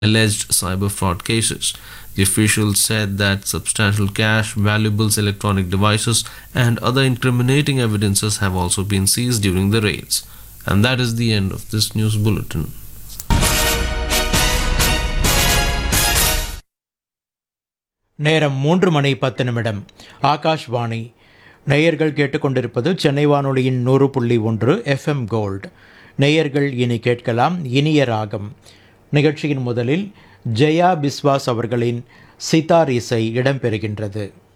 alleged cyber fraud cases. The officials said that substantial cash, valuables, electronic devices, and other incriminating evidences have also been seized during the raids. And that is the end of this news bulletin. நேரம் மூன்று மணி பத்து நிமிடம் ஆகாஷ்வாணி நேயர்கள் கேட்டுக்கொண்டிருப்பது சென்னை வானொலியின் நூறு புள்ளி ஒன்று எஃப்எம் கோல்ட் நேயர்கள் இனி கேட்கலாம் இனிய ராகம் நிகழ்ச்சியின் முதலில் ஜெயா பிஸ்வாஸ் அவர்களின் சிதார் இசை இடம்பெறுகின்றது